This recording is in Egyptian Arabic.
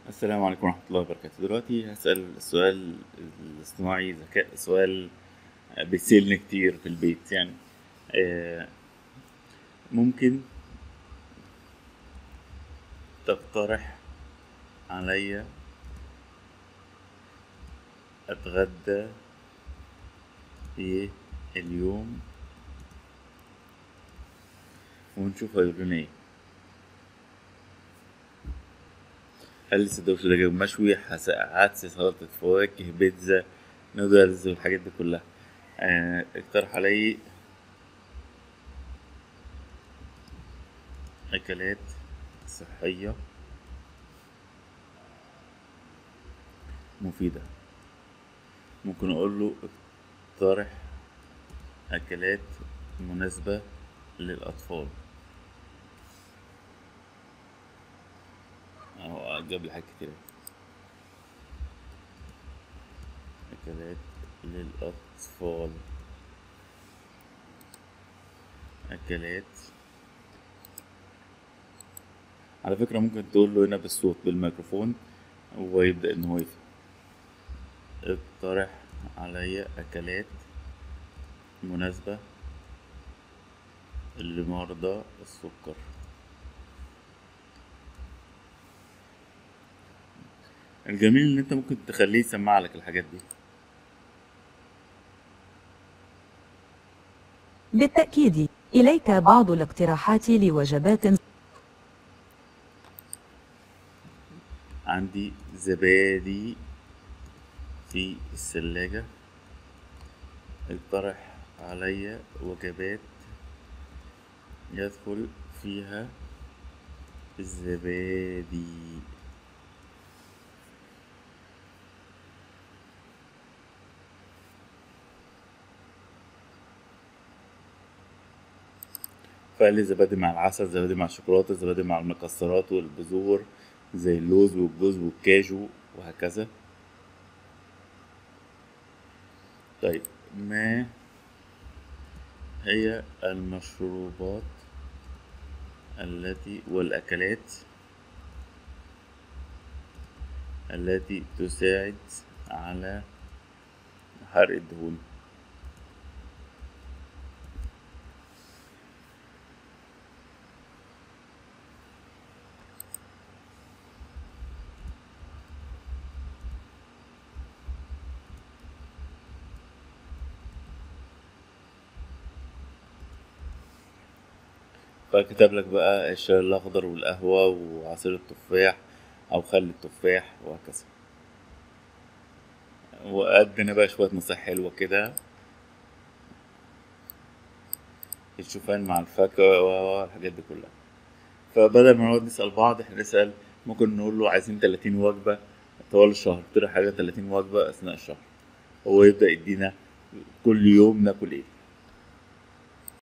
السلام عليكم ورحمة الله وبركاته دلوقتي هسأل السؤال الاصطناعي ذكاء سؤال بيسألني كتير في البيت يعني آه، ممكن تقترح عليا أتغدى في اليوم ونشوف هيقولوا لنا ايه هل السندوتش ده جايب مشوي حس- عدس سلطة فواكه بيتزا نودلز والحاجات دي كلها آه، اقترح علي أكلات صحية مفيدة ممكن أقول له اقترح أكلات مناسبة للأطفال أهو جاب لي حاجات كتير أكلات للأطفال أكلات على فكرة ممكن تقول له هنا بالصوت بالميكروفون ويبدأ إن هو يفهم اقترح عليا أكلات مناسبة لمرضى السكر الجميل إن أنت ممكن تخليه يسمع لك الحاجات دي بالتأكيد إليك بعض الاقتراحات لوجبات عندي زبادي في الثلاجة اقترح عليا وجبات يدخل فيها الزبادي فقال لي زبادي مع العسل زبادي مع الشوكولاتة زبادي مع المكسرات والبذور زي اللوز والجوز والكاجو وهكذا طيب ما هي المشروبات التي والأكلات التي تساعد على حرق الدهون فكتب لك بقى الشاي الأخضر والقهوة وعصير التفاح أو خل التفاح وهكذا وأدينا بقى شوية نصايح حلوة كده الشوفان مع الفاكهة والحاجات دي كلها فبدل ما نقعد نسأل بعض احنا نسأل ممكن نقول له عايزين 30 وجبة طوال الشهر اقترح حاجة 30 وجبة أثناء الشهر هو يبدأ يدينا كل يوم ناكل ايه